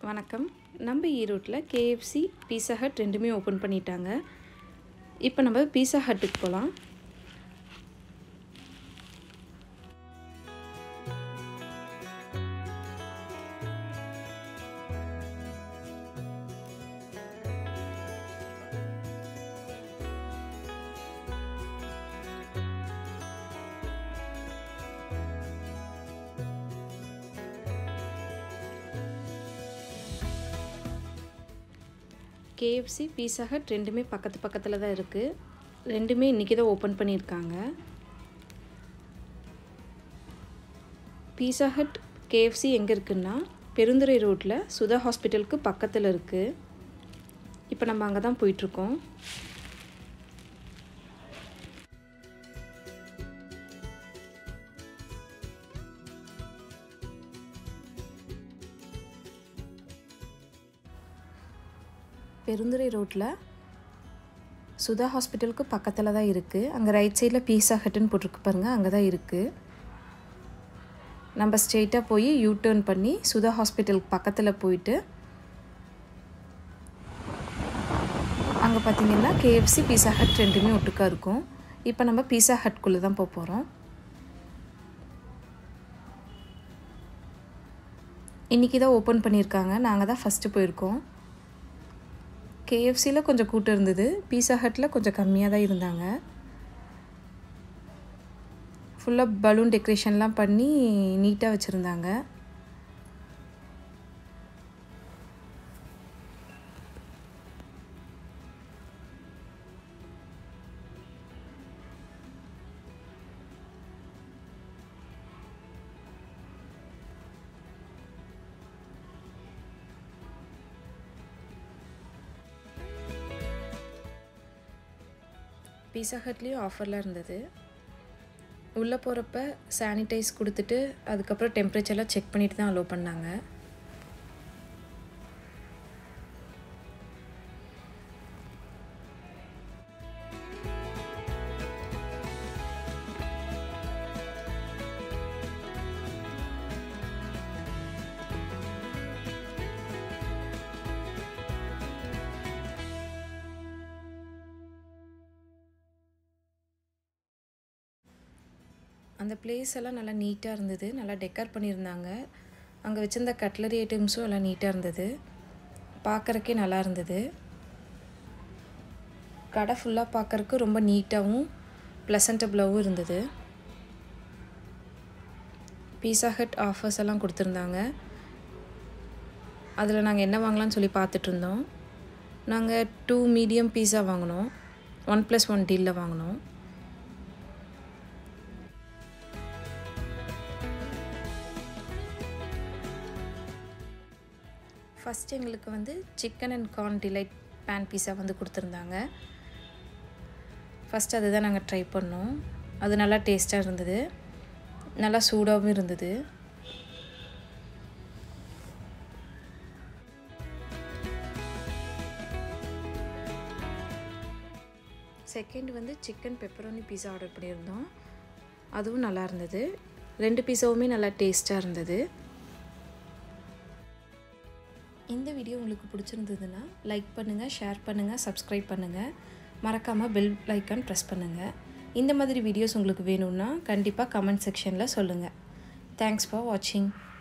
வணக்கம் நம்ம ஈரோட்டில் கேஎஃப்சி பீஸா ஹட் ரெண்டுமே ஓப்பன் பண்ணிட்டாங்க இப்போ நம்ம பீஸா ஹட்டுக்கு போகலாம் கேஎஃப்சி பீஸா ஹட் ரெண்டுமே பக்கத்து பக்கத்தில் தான் இருக்குது ரெண்டுமே இன்றைக்கி தான் ஓப்பன் பண்ணியிருக்காங்க பீஸா ஹட் கேஎஃப்சி எங்கே இருக்குன்னா பெருந்துறை ரோட்டில் சுதா ஹாஸ்பிட்டலுக்கு பக்கத்தில் இருக்குது இப்போ நம்ம அங்கே தான் போயிட்டுருக்கோம் பெருந்துறை ரோட்டில் சுதா ஹாஸ்பிட்டலுக்கு பக்கத்தில் தான் இருக்குது அங்கே ரைட் சைடில் பீஸா ஹட்டுன்னு போட்டிருக்கு பாருங்கள் அங்கே தான் இருக்குது நம்ம ஸ்ட்ரெயிட்டாக போய் யூ டேர்ன் பண்ணி சுதா ஹாஸ்பிட்டலுக்கு பக்கத்தில் போயிட்டு அங்கே பார்த்தீங்கன்னா கேஎஃப்சி பீஸா ஹட் ரெண்டுமே ஒட்டுக்கா இருக்கும் இப்போ நம்ம பீஸா ஹட்குள்ளே தான் போக போகிறோம் இன்றைக்கி தான் ஓப்பன் பண்ணியிருக்காங்க நாங்கள் தான் ஃபஸ்ட்டு போயிருக்கோம் கேஎஃப்சியில் கொஞ்சம் கூட்டம் இருந்தது பீஸா ஹட்டில் கொஞ்சம் கம்மியாக தான் இருந்தாங்க ஃபுல்லாக பலூன் டெக்கரேஷன்லாம் பண்ணி நீட்டாக வச்சுருந்தாங்க பீஸா ஹட்லேயும் ஆஃபர்லாம் இருந்தது உள்ளே போகிறப்ப சானிடைஸ் கொடுத்துட்டு அதுக்கப்புறம் டெம்பரேச்சர்லாம் செக் பண்ணிட்டு தான் அலோவ் பண்ணாங்க அந்த பிளேஸ் எல்லாம் நல்லா நீட்டாக இருந்தது நல்லா டெக்கர் பண்ணியிருந்தாங்க அங்கே வச்சுருந்த கட்லரி ஐட்டம்ஸும் எல்லாம் நீட்டாக இருந்தது பார்க்குறக்கே நல்லா இருந்தது கடை ஃபுல்லாக பார்க்குறக்கு ரொம்ப நீட்டாகவும் ப்ளசன்டபுளாகவும் இருந்தது பீஸா ஹட் ஆஃபர்ஸ் எல்லாம் கொடுத்துருந்தாங்க அதில் நாங்கள் என்ன வாங்கலாம்னு சொல்லி பார்த்துட்டு இருந்தோம் நாங்கள் டூ மீடியம் பீஸா வாங்கினோம் ஒன் ப்ளஸ் ஒன் டீலில் வாங்கினோம் ஃபஸ்ட் எங்களுக்கு வந்து chicken and corn delight pan pizza வந்து கொடுத்துருந்தாங்க ஃபஸ்ட் அதுதான் நாங்கள் ட்ரை பண்ணோம் அது நல்லா டேஸ்ட்டாக இருந்தது நல்லா சூடாகவும் இருந்தது செகண்ட் வந்து சிக்கன் பெப்பரோனி பீஸா ஆர்டர் பண்ணியிருந்தோம் அதுவும் நல்லா இருந்தது ரெண்டு பீஸாவுமே நல்லா டேஸ்ட்டாக இருந்தது இந்த வீடியோ உங்களுக்கு பிடிச்சிருந்ததுன்னா லைக் பண்ணுங்கள் ஷேர் பண்ணுங்கள் சப்ஸ்கிரைப் பண்ணுங்கள் மறக்காமல் பெல் ஐக்கான் ப்ரெஸ் பண்ணுங்கள் இந்த மாதிரி வீடியோஸ் உங்களுக்கு வேணும்னா கண்டிப்பாக கமெண்ட் செக்ஷனில் சொல்லுங்கள் தேங்க்ஸ் ஃபார் வாட்சிங்